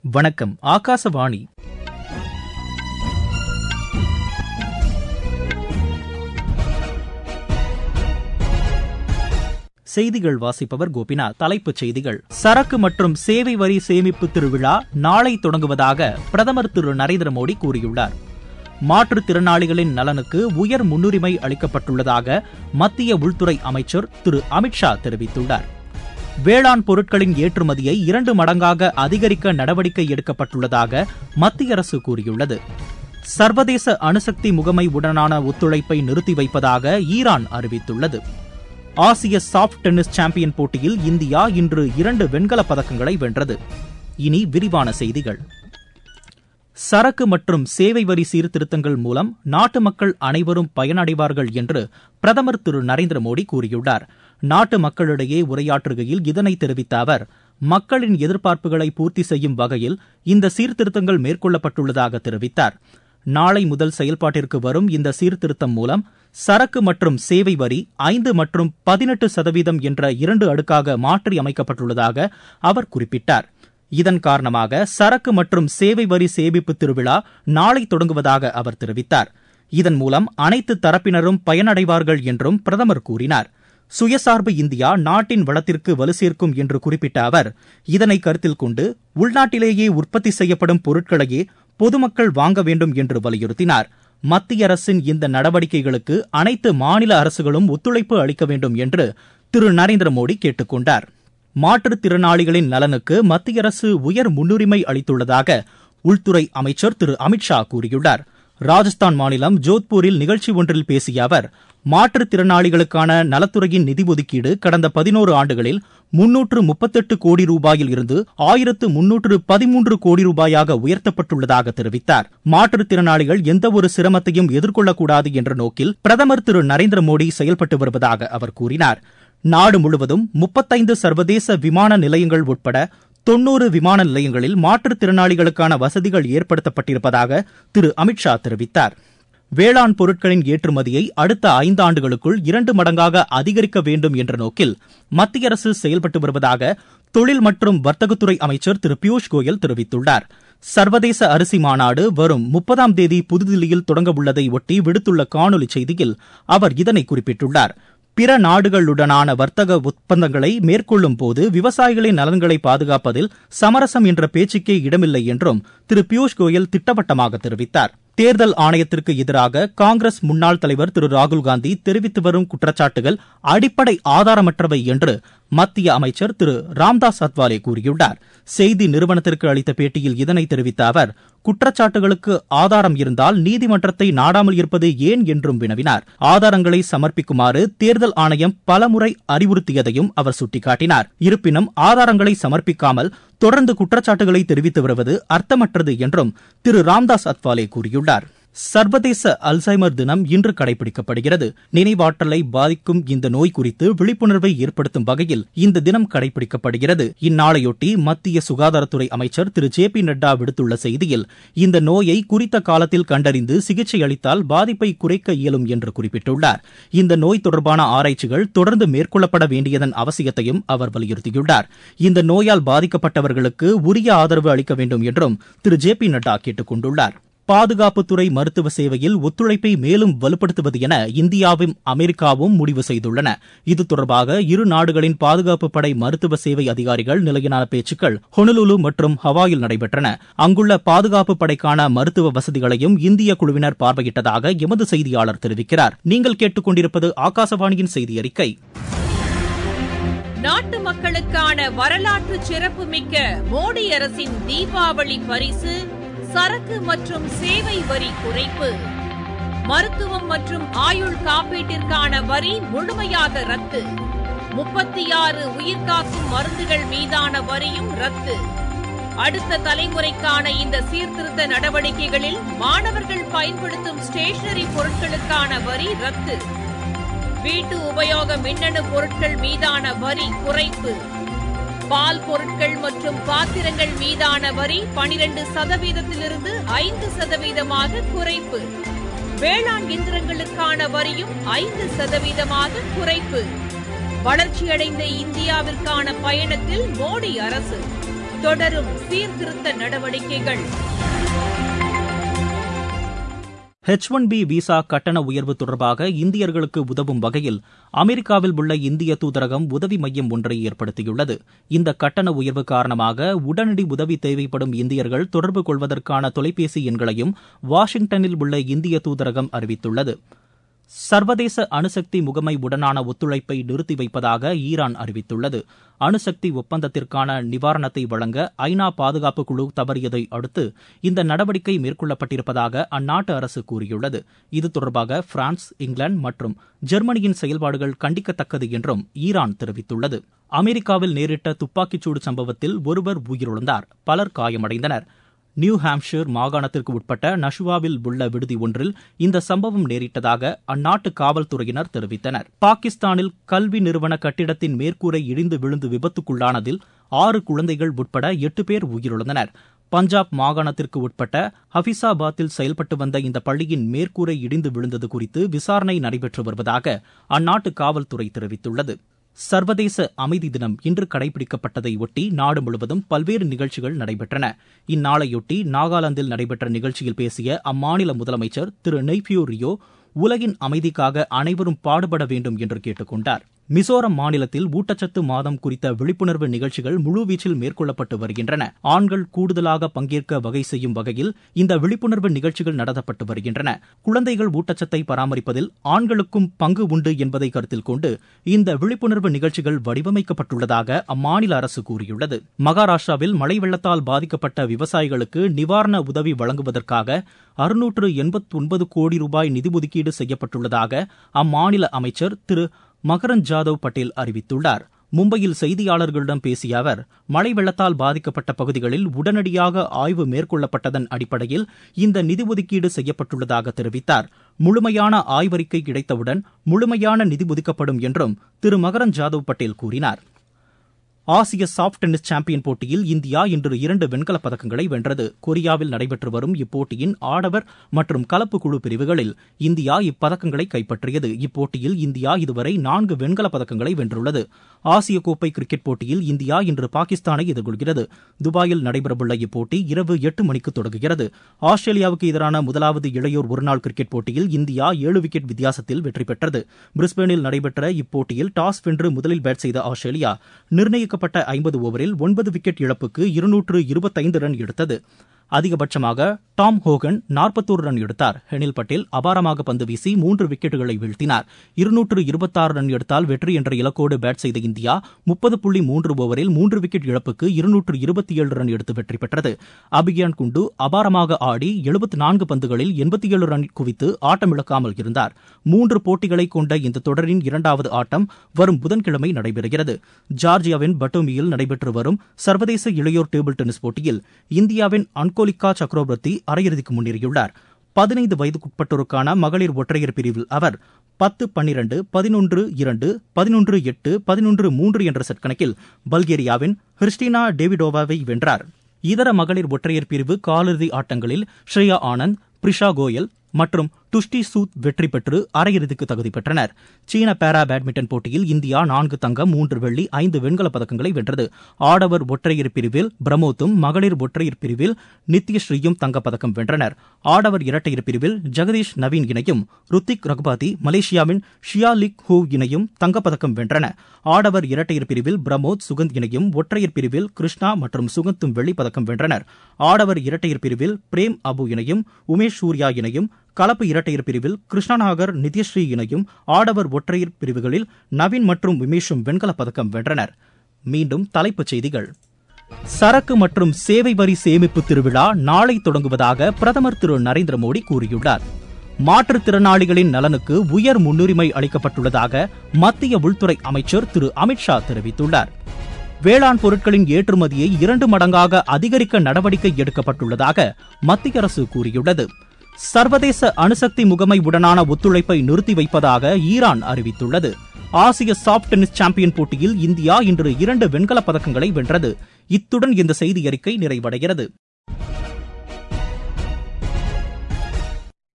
வணக்கம் ஆகாசவாணி செய்திகள் வாசிப்பவர் கோபிநாத் தலைப்புச் செய்திகள் சரக்கு மற்றும் சேவை வரி சேமிப்பு திருவிழா நாளை தொடங்குவதாக பிரதமர் திரு நரேந்திர மோடி கூறியுள்ளார் மாற்றுத்திறனாளிகளின் நலனுக்கு உயர் முன்னுரிமை அளிக்கப்பட்டுள்ளதாக மத்திய உள்துறை அமைச்சர் திரு அமித்ஷா தெரிவித்துள்ளார் வேளாண் பொருட்களின் ஏற்றுமதியை இரண்டு மடங்காக அதிகரிக்க நடவடிக்கை எடுக்கப்பட்டுள்ளதாக மத்திய அரசு கூறியுள்ளது சர்வதேச அணுசக்தி முகமை உடனான ஒத்துழைப்பை நிறுத்தி வைப்பதாக ஈரான் அறிவித்துள்ளது ஆசிய சாப்ட் டென்னிஸ் சாம்பியன் போட்டியில் இந்தியா இன்று இரண்டு வெண்கலப் பதக்கங்களை வென்றது இனி விரிவான செய்திகள் சரக்கு மற்றும் சேவை வரி சீர்திருத்தங்கள் மூலம் நாட்டு மக்கள் அனைவரும் பயனடைவார்கள் என்று பிரதமர் திரு நரேந்திர மோடி கூறியுள்ளார் நாட்டு மக்களிடையே உரையாற்றுகையில் இதனை தெரிவித்த அவர் மக்களின் எதிர்பார்ப்புகளை பூர்த்தி செய்யும் வகையில் இந்த சீர்திருத்தங்கள் மேற்கொள்ளப்பட்டுள்ளதாக தெரிவித்தார் நாளை முதல் செயல்பாட்டிற்கு வரும் இந்த சீர்திருத்தம் மூலம் சரக்கு மற்றும் சேவை வரி ஐந்து மற்றும் பதினெட்டு சதவீதம் என்ற இரண்டு அடுக்காக மாற்றி அமைக்கப்பட்டுள்ளதாக அவர் குறிப்பிட்டார் இதன் காரணமாக சரக்கு மற்றும் சேவை வரி சேமிப்பு திருவிழா நாளை தொடங்குவதாக அவர் தெரிவித்தார் இதன் மூலம் அனைத்து தரப்பினரும் பயனடைவார்கள் என்றும் பிரதமர் கூறினார் சுயசார்பு இந்தியா நாட்டின் வளத்திற்கு வலு சேர்க்கும் என்று குறிப்பிட்ட அவர் இதனை கருத்தில் கொண்டு உள்நாட்டிலேயே உற்பத்தி செய்யப்படும் பொருட்களையே பொதுமக்கள் வாங்க வேண்டும் என்று வலியுறுத்தினார் மத்திய அரசின் இந்த நடவடிக்கைகளுக்கு அனைத்து மாநில அரசுகளும் ஒத்துழைப்பு அளிக்க வேண்டும் என்று திரு நரேந்திர மோடி கேட்டுக் கொண்டார் மாற்றுத்திறனாளிகளின் நலனுக்கு மத்திய அரசு உயர் முன்னுரிமை அளித்துள்ளதாக உள்துறை அமைச்சர் திரு அமித்ஷா கூறியுள்ளார் ராஜஸ்தான் மாநிலம் ஜோத்பூரில் நிகழ்ச்சி ஒன்றில் பேசிய அவர் மாற்றுத்திறனாளிகளுக்கான நலத்துறையின் நிதி ஒதுக்கீடு கடந்த பதினோரு ஆண்டுகளில் முன்னூற்று முப்பத்தெட்டு கோடி ரூபாயில் இருந்து ஆயிரத்து முன்னூற்று பதிமூன்று கோடி ரூபாயாக உயர்த்தப்பட்டுள்ளதாக தெரிவித்தார் மாற்றுத்திறனாளிகள் எந்தவொரு சிரமத்தையும் எதிர்கொள்ளக்கூடாது என்ற நோக்கில் பிரதமர் திரு நரேந்திர மோடி செயல்பட்டு வருவதாக அவர் கூறினார் நாடு முழுவதும் முப்பத்தைந்து சர்வதேச விமான நிலையங்கள் உட்பட தொன்னூறு விமான நிலையங்களில் மாற்றுத்திறனாளிகளுக்கான வசதிகள் ஏற்படுத்தப்பட்டிருப்பதாக திரு அமித்ஷா தெரிவித்தார் வேளாண் பொருட்களின் ஏற்றுமதியை அடுத்த ஐந்தாண்டுகளுக்குள் இரண்டு மடங்காக அதிகரிக்க வேண்டும் என்ற நோக்கில் மத்திய அரசு செயல்பட்டு வருவதாக தொழில் மற்றும் வர்த்தகத்துறை அமைச்சர் திரு பியூஷ் கோயல் தெரிவித்துள்ளார் சர்வதேச அரிசி மாநாடு வரும் முப்பதாம் தேதி புதுதில்லியில் தொடங்க உள்ளதை ஒட்டி விடுத்துள்ள காணொலி செய்தியில் அவர் இதனை குறிப்பிட்டுள்ளார் பிற நாடுகளுடனான வர்த்தக ஒப்பந்தங்களை மேற்கொள்ளும் போது விவசாயிகளின் நலன்களை பாதுகாப்பதில் சமரசம் என்ற பேச்சுக்கே இடமில்லை என்றும் திரு பியூஷ் கோயல் திட்டவட்டமாக தெரிவித்தார் தேர்தல் ஆணையத்திற்கு எதிராக காங்கிரஸ் முன்னாள் தலைவர் திரு ராகுல்காந்தி தெரிவித்து வரும் குற்றச்சாட்டுகள் அடிப்படை ஆதாரமற்றவை என்று மத்திய அமைச்சர் திரு ராம்தாஸ் அத்வாலே கூறியுள்ளார் செய்தி நிறுவனத்திற்கு அளித்த பேட்டியில் இதனை தெரிவித்த அவர் குற்றச்சாட்டுகளுக்கு ஆதாரம் இருந்தால் நீதிமன்றத்தை நாடாமல் இருப்பது ஏன் என்றும் வினவினார் ஆதாரங்களை சமர்ப்பிக்குமாறு தேர்தல் ஆணையம் பலமுறை அறிவுறுத்தியதையும் அவர் சுட்டிக்காட்டினார் இருப்பினும் ஆதாரங்களை சமர்ப்பிக்காமல் தொடர்ந்து குற்றச்சாட்டுகளை தெரிவித்து வருவது அர்த்தமற்றது என்றும் திரு ராம்தாஸ் அத்வாலே கூறியுள்ளார் சர்வதேச அல்சைமர் தினம் இன்று கடைபிடிக்கப்படுகிறது நினைவாற்றலை பாதிக்கும் இந்த நோய் குறித்து விழிப்புணர்வை ஏற்படுத்தும் வகையில் இந்த தினம் கடைபிடிக்கப்படுகிறது இந்நாளையொட்டி மத்திய சுகாதாரத்துறை அமைச்சர் திரு ஜே பி நட்டா விடுத்துள்ள செய்தியில் இந்த நோயை குறித்த காலத்தில் கண்டறிந்து சிகிச்சை அளித்தால் பாதிப்பை குறைக்க இயலும் என்று குறிப்பிட்டுள்ளார் இந்த நோய் தொடர்பான ஆராய்ச்சிகள் தொடர்ந்து மேற்கொள்ளப்பட வேண்டியதன் அவசியத்தையும் அவர் வலியுறுத்தியுள்ளார் இந்த நோயால் பாதிக்கப்பட்டவர்களுக்கு உரிய ஆதரவு அளிக்க வேண்டும் என்றும் திரு ஜே பி நட்டா கேட்டுக் கொண்டுள்ளார் பாதுகாப்புத்துறை மருத்துவ சேவையில் ஒத்துழைப்பை மேலும் வலுப்படுத்துவது என இந்தியாவும் அமெரிக்காவும் முடிவு செய்துள்ளன இது தொடர்பாக இரு நாடுகளின் பாதுகாப்பு படை மருத்துவ சேவை அதிகாரிகள் நிலையிலான பேச்சுக்கள் ஹொனுலுலு மற்றும் ஹவாயில் நடைபெற்றன அங்குள்ள பாதுகாப்பு படைக்கான மருத்துவ வசதிகளையும் இந்திய குழுவினர் பார்வையிட்டதாக எமது செய்தியாளர் தெரிவிக்கிறார் நீங்கள் கேட்டுக்கொண்டிருப்பது ஆகாசவாணியின் செய்தி அறிக்கை நாட்டு மக்களுக்கான வரலாற்று சிறப்புமிக்க மோடி அரசின் தீபாவளி பரிசு சரக்கு மற்றும் சேவை வரி குறைப்பு மருத்துவம் மற்றும் ஆயுள் காப்பீட்டிற்கான வரி முழுமையாக ரத்து முப்பத்தி ஆறு உயிர்காக்கும் மருந்துகள் மீதான வரியும் ரத்து அடுத்த தலைமுறைக்கான இந்த சீர்திருத்த நடவடிக்கைகளில் மாணவர்கள் பயன்படுத்தும் ஸ்டேஷனரி பொருட்களுக்கான வரி ரத்து வீட்டு உபயோக மின்னணு பொருட்கள் மீதான வரி குறைப்பு பால் பொருட்கள் மற்றும் பாத்திரங்கள் மீதான வரி பனிரெண்டு சதவீதத்திலிருந்து ஐந்து சதவீதமாக குறைப்பு வேளாண் இயந்திரங்களுக்கான வரியும் ஐந்து சதவீதமாக குறைப்பு வளர்ச்சியடைந்த இந்தியாவிற்கான பயணத்தில் மோடி அரசு தொடரும் சீர்திருத்த நடவடிக்கைகள் ஹெச் ஒன் பி விசா கட்டண உயர்வு தொடர்பாக இந்தியர்களுக்கு உதவும் வகையில் அமெரிக்காவில் உள்ள இந்திய தூதரகம் உதவி மையம் ஒன்றை ஏற்படுத்தியுள்ளது இந்த கட்டண உயர்வு காரணமாக உடனடி உதவி தேவைப்படும் இந்தியர்கள் தொடர்பு கொள்வதற்கான தொலைபேசி எண்களையும் வாஷிங்டனில் உள்ள இந்திய தூதரகம் அறிவித்துள்ளது சர்வதேச அணுசக்தி முகமை உடனான ஒத்துழைப்பை நிறுத்தி வைப்பதாக ஈரான் அறிவித்துள்ளது அணுசக்தி ஒப்பந்தத்திற்கான நிவாரணத்தை வழங்க ஐநா பாதுகாப்பு குழு தவறியதை அடுத்து இந்த நடவடிக்கை மேற்கொள்ளப்பட்டிருப்பதாக அந்நாட்டு அரசு கூறியுள்ளது இது தொடர்பாக பிரான்ஸ் இங்கிலாந்து மற்றும் ஜெர்மனியின் செயல்பாடுகள் கண்டிக்கத்தக்கது என்றும் ஈரான் தெரிவித்துள்ளது அமெரிக்காவில் நேரிட்ட துப்பாக்கிச்சூடு சம்பவத்தில் ஒருவர் உயிரிழந்தார் பலர் காயமடைந்தனர் நியூ ஹாம்ஷியர் மாகாணத்திற்கு உட்பட்ட நஷுவாவில் உள்ள விடுதி ஒன்றில் இந்த சம்பவம் நேரிட்டதாக அந்நாட்டு காவல்துறையினர் தெரிவித்தனர் பாகிஸ்தானில் கல்வி நிறுவன கட்டிடத்தின் மேற்கூரை இடிந்து விழுந்து விபத்துக்குள்ளானதில் ஆறு குழந்தைகள் உட்பட எட்டு பேர் உயிரிழந்தனர் பஞ்சாப் மாகாணத்திற்கு உட்பட்ட ஹபிசாபாத்தில் செயல்பட்டு வந்த இந்த பள்ளியின் மேற்கூரை இடிந்து விழுந்தது குறித்து விசாரணை நடைபெற்று வருவதாக அந்நாட்டு காவல்துறை தெரிவித்துள்ளது சர்வதேச அமைதி தினம் இன்று கடைபிடிக்கப்பட்டதை ஒட்டி நாடு முழுவதும் பல்வேறு நிகழ்ச்சிகள் நடைபெற்றன இந்நாளையொட்டி நாகாலாந்தில் நடைபெற்ற நிகழ்ச்சியில் பேசிய அம்மாநில முதலமைச்சர் திரு நெய்பியூ ரியோ உலகின் அமைதிக்காக அனைவரும் பாடுபட வேண்டும் என்று கேட்டுக் கொண்டார் மிசோரம் மாநிலத்தில் ஊட்டச்சத்து மாதம் குறித்த விழிப்புணர்வு நிகழ்ச்சிகள் முழுவீச்சில் மேற்கொள்ளப்பட்டு வருகின்றன ஆண்கள் கூடுதலாக பங்கேற்க வகை செய்யும் வகையில் இந்த விழிப்புணர்வு நிகழ்ச்சிகள் நடத்தப்பட்டு வருகின்றன குழந்தைகள் ஊட்டச்சத்தை பராமரிப்பதில் ஆண்களுக்கும் பங்கு உண்டு என்பதை கருத்தில் கொண்டு இந்த விழிப்புணர்வு நிகழ்ச்சிகள் வடிவமைக்கப்பட்டுள்ளதாக அம்மாநில அரசு கூறியுள்ளது மகாராஷ்டிராவில் மழை வெள்ளத்தால் பாதிக்கப்பட்ட விவசாயிகளுக்கு நிவாரண உதவி வழங்குவதற்காக அறுநூற்று எண்பத்தி ஒன்பது கோடி ரூபாய் நிதி ஒதுக்கீடு செய்யப்பட்டுள்ளதாக அம்மாநில அமைச்சர் திரு மகரந்த் ஜாதவ் பட்டேல் அறிவித்துள்ளார் மும்பையில் செய்தியாளர்களிடம் பேசிய அவர் மழை வெள்ளத்தால் பாதிக்கப்பட்ட பகுதிகளில் உடனடியாக ஆய்வு மேற்கொள்ளப்பட்டதன் அடிப்படையில் இந்த நிதி ஒதுக்கீடு செய்யப்பட்டுள்ளதாக தெரிவித்தார் முழுமையான ஆய்வறிக்கை கிடைத்தவுடன் முழுமையான நிதி ஒதுக்கப்படும் என்றும் திரு மகரந்த் ஜாதவ் பட்டேல் கூறினார் ஆசிய சாப்ட் டென்னிஸ் சாம்பியன் போட்டியில் இந்தியா இன்று இரண்டு வெண்கலப் பதக்கங்களை வென்றது கொரியாவில் நடைபெற்று வரும் இப்போட்டியின் ஆடவர் மற்றும் கலப்பு குழு பிரிவுகளில் இந்தியா இப்பதக்கங்களை கைப்பற்றியது இப்போட்டியில் இந்தியா இதுவரை நான்கு வெண்கலப் பதக்கங்களை வென்றுள்ளது ஆசிய கோப்பை கிரிக்கெட் போட்டியில் இந்தியா இன்று பாகிஸ்தானை எதிர்கொள்கிறது துபாயில் நடைபெறவுள்ள இப்போட்டி இரவு எட்டு மணிக்கு தொடங்குகிறது ஆஸ்திரேலியாவுக்கு எதிரான முதலாவது இளையோர் ஒருநாள் கிரிக்கெட் போட்டியில் இந்தியா ஏழு விக்கெட் வித்தியாசத்தில் வெற்றி பெற்றது பிரிஸ்பேனில் நடைபெற்ற இப்போட்டியில் டாஸ் வென்று முதலில் பேட் செய்த ஆஸ்திரேலியா நிர்ணயிக்க நிர்ணயிக்கப்பட்ட ஐம்பது ஓவரில் ஒன்பது விக்கெட் இழப்புக்கு இருநூற்று இருபத்தைந்து ரன் எடுத்தது அதிகபட்சமாக டாம் ஹோகன் நாற்பத்தோரு ரன் எடுத்தார் ஹெனில் பட்டேல் அபாரமாக பந்து வீசி மூன்று விக்கெட்டுகளை வீழ்த்தினார் இருநூற்று இருபத்தாறு ரன் எடுத்தால் வெற்றி என்ற இலக்கோடு பேட் செய்த இந்தியா முப்பது புள்ளி மூன்று ஓவரில் மூன்று விக்கெட் இழப்புக்கு இருநூற்று இருபத்தி ஏழு ரன் எடுத்து வெற்றி பெற்றது அபிகியான் குண்டு அபாரமாக ஆடி எழுபத்தி நான்கு பந்துகளில் எண்பத்தி ஏழு ரன் குவித்து ஆட்டமிழக்காமல் இருந்தார் மூன்று போட்டிகளை கொண்ட இந்த தொடரின் இரண்டாவது ஆட்டம் வரும் புதன்கிழமை நடைபெறுகிறது ஜார்ஜியாவின் பட்டோமியில் நடைபெற்று வரும் சர்வதேச இளையோர் டேபிள் டென்னிஸ் போட்டியில் இந்தியாவின் அன்கோலிகா சக்ரவர்த்தி அரையிறுதிக்கு முன்னேறியுள்ளார் பதினைந்து வயதுக்குட்பட்டோருக்கான மகளிர் ஒற்றையர் பிரிவில் அவர் பத்து பன்னிரண்டு பதினொன்று இரண்டு பதினொன்று எட்டு பதினொன்று மூன்று என்ற செட் கணக்கில் பல்கேரியாவின் ஹிறிஸ்டினா டேவிடோவாவை வென்றார் இதர மகளிர் ஒற்றையர் பிரிவு காலிறுதி ஆட்டங்களில் ஸ்ரேயா ஆனந்த் பிரிஷா கோயல் மற்றும் துஷ்டி சூத் வெற்றி பெற்று அரையிறுதிக்கு தகுதி பெற்றனர் சீன பேரா பேட்மிண்டன் போட்டியில் இந்தியா நான்கு தங்கம் மூன்று வெள்ளி ஐந்து வெண்கலப் பதக்கங்களை வென்றது ஆடவர் ஒற்றையர் பிரிவில் பிரமோத்தும் மகளிர் ஒற்றையர் பிரிவில் நித்யஸ்ரீயும் தங்கப்பதக்கம் வென்றனர் ஆடவர் இரட்டையர் பிரிவில் ஜெகதீஷ் நவீன் இணையும் ருத்திக் ரகுபாதி மலேசியாவின் ஷியா லிக் ஹூ இணையும் தங்கப்பதக்கம் வென்றன ஆடவர் இரட்டையர் பிரிவில் பிரமோத் சுகந்த் இணையும் ஒற்றையர் பிரிவில் கிருஷ்ணா மற்றும் சுகந்தும் வெள்ளிப்பதக்கம் வென்றனர் ஆடவர் இரட்டையர் பிரிவில் பிரேம் அபு இணையும் உமேஷ் சூர்யா இணையும் கலப்பு இரட்டையர் பிரிவில் கிருஷ்ணநாகர் நித்யஸ்ரீ இணையும் ஆடவர் ஒற்றையர் பிரிவுகளில் நவீன் மற்றும் விமேஷும் வெண்கலப் பதக்கம் வென்றனர் மீண்டும் தலைப்புச் செய்திகள் சரக்கு மற்றும் சேவை வரி சேமிப்பு திருவிழா நாளை தொடங்குவதாக பிரதமர் திரு நரேந்திர மோடி கூறியுள்ளார் மாற்றுத்திறனாளிகளின் நலனுக்கு உயர் முன்னுரிமை அளிக்கப்பட்டுள்ளதாக மத்திய உள்துறை அமைச்சர் திரு அமித்ஷா தெரிவித்துள்ளார் வேளாண் பொருட்களின் ஏற்றுமதியை இரண்டு மடங்காக அதிகரிக்க நடவடிக்கை எடுக்கப்பட்டுள்ளதாக மத்திய அரசு கூறியுள்ளது சர்வதேச அணுசக்தி முகமை உடனான ஒத்துழைப்பை நிறுத்தி வைப்பதாக ஈரான் அறிவித்துள்ளது ஆசிய சாப்ட் டென்னிஸ் சாம்பியன் போட்டியில் இந்தியா இன்று இரண்டு வெண்கலப் பதக்கங்களை வென்றது இத்துடன் இந்த செய்தி அறிக்கை நிறைவடைகிறது